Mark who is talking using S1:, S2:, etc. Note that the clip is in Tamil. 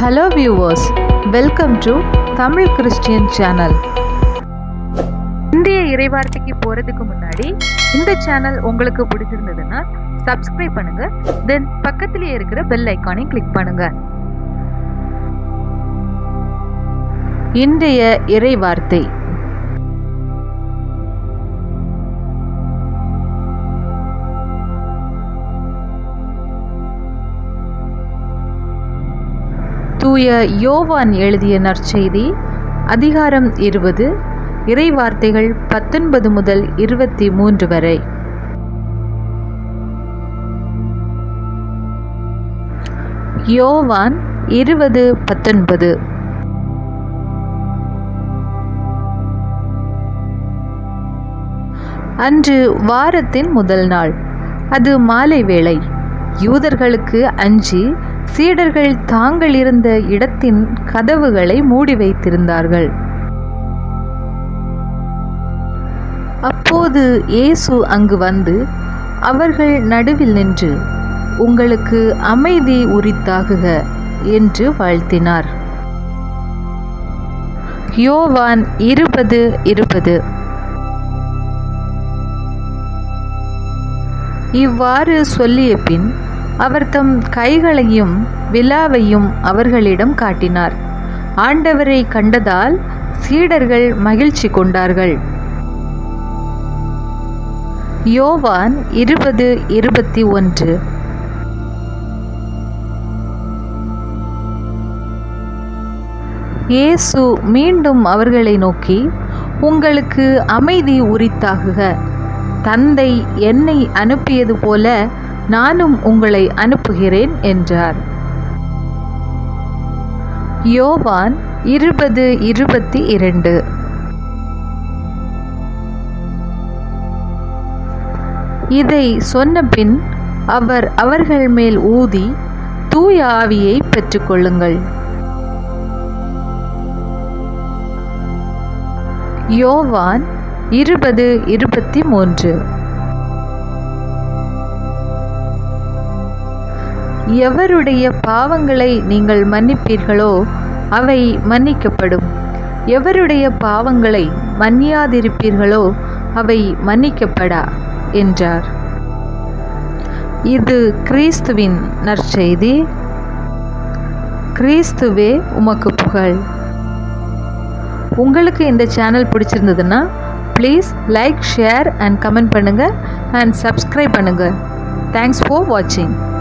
S1: hello viewers welcome to Tamil Christian channel இந்திய இறைவார்த்தைக்கு போகிறதுக்கு முன்னாடி இந்த சேனல் உங்களுக்கு பிடிச்சிருந்ததுன்னா சப்ஸ்கிரைப் பண்ணுங்க தென் பக்கத்திலேயே இருக்கிற பெல் ஐக்கானை கிளிக் பண்ணுங்க இன்றைய இறைவார்த்தை தூய யோவான் எழுதிய நற்செய்தி அதிகாரம் இருபது இறைவார்த்தைகள் பத்தொன்பது முதல் இருபத்தி மூன்று வரை யோவான் இருபது பத்தொன்பது அன்று வாரத்தின் முதல் நாள் அது மாலை வேளை யூதர்களுக்கு அஞ்சி சீடர்கள் தாங்கள் இருந்த இடத்தின் கதவுகளை மூடி வைத்திருந்தார்கள் அப்போது இயேசு அங்கு வந்து அவர்கள் நடுவில் நின்று உங்களுக்கு அமைதி உரித்தாகுக என்று வாழ்த்தினார் யோவான் இருபது இருபது இவ்வாறு சொல்லிய பின் அவர் தம் கைகளையும் விலாவையும் அவர்களிடம் காட்டினார் ஆண்டவரை கண்டதால் சீடர்கள் மகிழ்ச்சி கொண்டார்கள் யோவான் இருபது இருபத்தி ஒன்று இயேசு மீண்டும் அவர்களை நோக்கி உங்களுக்கு அமைதி உரித்தாகுக தந்தை என்னை அனுப்பியது போல நானும் உங்களை அனுப்புகிறேன் என்றார் யோவான் இருபது இருபத்தி இரண்டு இதை சொன்னபின் அவர் அவர்கள் மேல் ஊதி தூய ஆவியை பெற்றுக்கொள்ளுங்கள் யோவான் இருபது இருபத்தி மூன்று எவருடைய பாவங்களை நீங்கள் மன்னிப்பீர்களோ அவை மன்னிக்கப்படும் எவருடைய பாவங்களை மன்னியாதிருப்பீர்களோ அவை மன்னிக்கப்படா என்றார் இது கிறிஸ்துவின் நற்செய்தி கிறிஸ்துவே உமக்கு புகழ் உங்களுக்கு இந்த சேனல் பிடிச்சிருந்ததுன்னா please like share and comment பண்ணுங்கள் அண்ட் சப்ஸ்கிரைப் பண்ணுங்கள் தேங்க்ஸ் ஃபார் வாட்சிங்